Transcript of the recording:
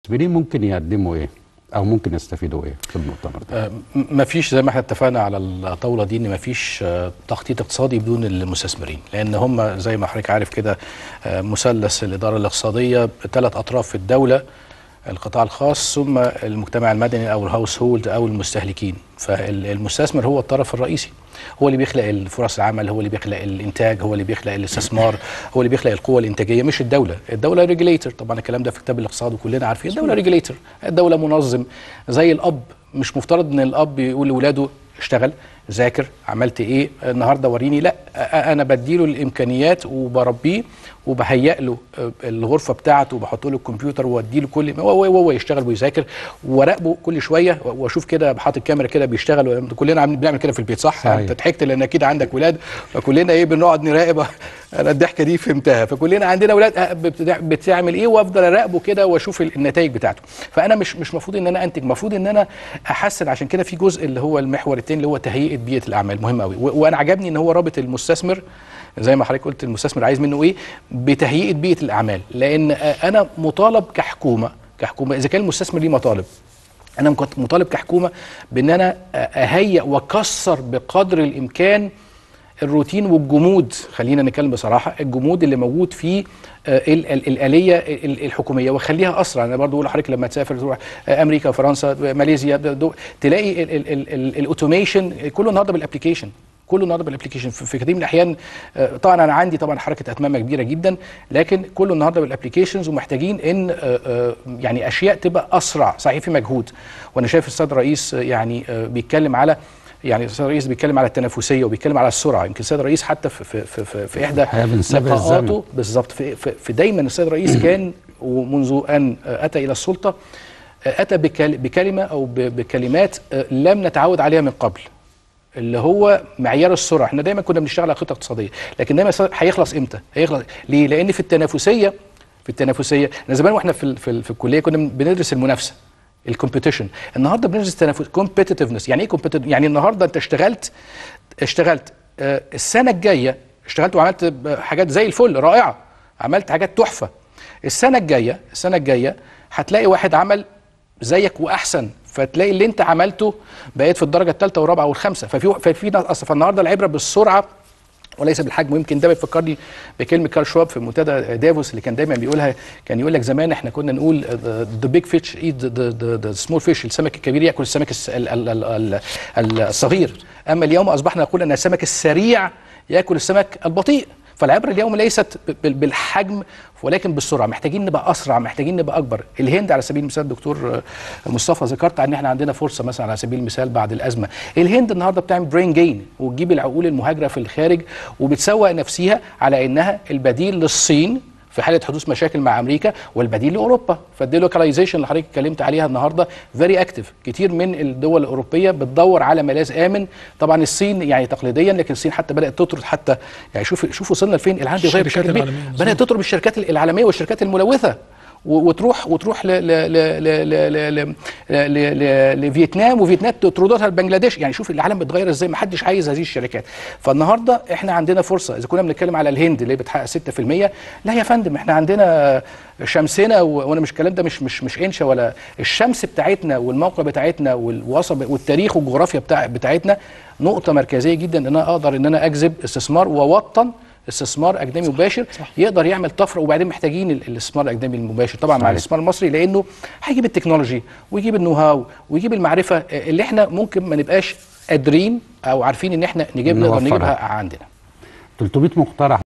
المستثمرين ممكن يقدموا ايه او ممكن يستفيدوا ايه في المؤتمر ده ما فيش زي ما احنا اتفقنا على الطاوله دي ان ما فيش تخطيط اقتصادي بدون المستثمرين لان هم زي ما حضرتك عارف كده آه، مثلث الاداره الاقتصاديه ثلاث اطراف في الدوله القطاع الخاص ثم المجتمع المدني او الهاوس هولد او المستهلكين فالمستثمر هو الطرف الرئيسي هو اللي بيخلق الفرص العمل هو اللي بيخلق الانتاج هو اللي بيخلق الاستثمار هو اللي بيخلق القوه الانتاجيه مش الدوله الدوله ريجليتور طبعا الكلام ده في كتاب الاقتصاد وكلنا عارفين الدوله ريجليتور الدوله منظم زي الاب مش مفترض ان الاب يقول لاولاده اشتغل ذاكر عملت ايه النهارده وريني لا أ- انا بديله الامكانيات وبربيه وبهيئ له آه، الغرفه بتاعته وبحط له الكمبيوتر وادي له كل هو هو هو يشتغل ويذاكر وراقبه كل شويه واشوف كده حاطط كاميرا كده بيشتغل كلنا عاملين بنعمل كده في البيت صح؟ صحيح. انت ضحكت لان اكيد عندك ولاد فكلنا ايه بنقعد نراقب انا الضحكه دي فهمتها فكلنا عندنا ولاد آه، بتدع- بتعمل ايه وافضل اراقبه كده واشوف النتائج بتاعته فانا مش مش المفروض ان انا انتج المفروض ان انا احسن عشان كده في جزء اللي هو المحور الثاني اللي هو تهيئه بيئه الاعمال مهم قوي وانا عجبني ان هو رابط المستثمر زي ما حضرتك قلت المستثمر عايز منه ايه بتهيئه بيئه الاعمال لان آه، انا مطالب كحكومه كحكومه اذا كان المستثمر ليه مطالب انا كنت مطالب كحكومه بان انا اهيئ واكسر بقدر الامكان الروتين والجمود خلينا نتكلم بصراحه الجمود اللي موجود في آه، ال- ال- الاليه ال- الحكوميه واخليها اسرع انا برضو بقول لحضرتك لما تسافر تروح آه، امريكا فرنسا ماليزيا دو- دو- تلاقي ال- ال- ال- ال- الاوتوميشن كله النهارده بالابلكيشن كله النهارده بالابلكيشن في في كثير من الاحيان آه، طبعا انا عندي طبعا حركه اتمامه كبيره جدا لكن كله النهارده بالابلكيشنز ومحتاجين ان آه، آه، يعني اشياء تبقى اسرع صحيح في مجهود وانا شايف السيد الرئيس آه، يعني آه، بيتكلم على يعني السيد الرئيس بيتكلم على التنافسيه وبيتكلم على السرعه يمكن السيد الرئيس حتى في في في, في, في احدى الحقيقة بنسابق الزمن. لقاءاته بالظبط في, في, في دايما السيد الرئيس كان ومنذ ان آه، اتى الى السلطه آه، اتى بكل- بكلمه او ب- بكلمات آه، لم نتعود عليها من قبل اللي هو معيار السرعه احنا دايما كنا بنشتغل على خطه اقتصاديه لكن دايما السرعة هيخلص امتى هيخلص ليه لان في التنافسيه في التنافسيه احنا زمان واحنا في ال- في, ال- في الكليه كنا بندرس المنافسه الكومبيتيشن النهارده بندرس التنافس كومبيتيتيفنس يعني ايه competitive؟ يعني النهارده انت اشتغلت اشتغلت آه، السنه الجايه اشتغلت وعملت ب- حاجات زي الفل رائعه عملت حاجات تحفه السنه الجايه السنه الجايه هتلاقي واحد عمل زيك واحسن فتلاقي اللي انت عملته بقيت في الدرجه الثالثه والرابعه والخامسه ففي ففي ناس اصلا فالنهارده العبره بالسرعه وليس بالحجم ويمكن ده بيفكرني بكلمه كارل شواب في منتدى دافوس اللي كان دايما بيقولها كان يقول لك زمان احنا كنا نقول ذا بيج فيش ايت ذا سمول فيش السمك الكبير ياكل السمك الس- ال- ال- ال- ال- ال- الصغير اما اليوم اصبحنا نقول ان السمك السريع ياكل السمك البطيء فالعبره اليوم ليست ب- بال- بالحجم ولكن بالسرعه محتاجين نبقى اسرع محتاجين نبقى اكبر الهند على سبيل المثال دكتور آه، مصطفى ذكرت ان احنا عندنا فرصه مثلا على سبيل المثال بعد الازمه الهند النهارده بتعمل برين جين وتجيب العقول المهاجره في الخارج وبتسوق نفسها على انها البديل للصين في حاله حدوث مشاكل مع امريكا والبديل لاوروبا فالديلوكاليزيشن اللي حضرتك اتكلمت عليها النهارده فيري اكتف كتير من الدول الاوروبيه بتدور على ملاذ امن طبعا الصين يعني تقليديا لكن الصين حتى بدات تطرد حتى يعني شوف شوف وصلنا لفين العالم بيتغير الشركات بشكل كبير العالمية، مظبوط. بدات تطرد الشركات العالميه والشركات الملوثه و- وتروح وتروح ل ل ل ل ل ل ل ل ل لفيتنام وفيتنام تطردها لبنجلاديش يعني شوف العالم بيتغير ازاي ما حدش عايز هذه الشركات فالنهارده احنا عندنا فرصه اذا كنا بنتكلم على الهند اللي بتحقق 6% لا يا فندم احنا عندنا شمسنا و- وانا مش الكلام ده مش مش مش انشا ولا الشمس بتاعتنا والموقع بتاعتنا والوصف والتاريخ والجغرافيا بتاع بتاعتنا نقطه مركزيه جدا ان انا اقدر ان انا اجذب استثمار ووطن استثمار اجنبي مباشر صح. يقدر يعمل طفره وبعدين محتاجين ال- الاستثمار الاجنبي المباشر طبعا مع صحيح. الاستثمار المصري لانه هيجيب التكنولوجي ويجيب النو هاو ويجيب المعرفه اللي احنا ممكن ما نبقاش قادرين او عارفين ان احنا نجيب نقدر نوفرها. نجيبها عندنا 300 مقترح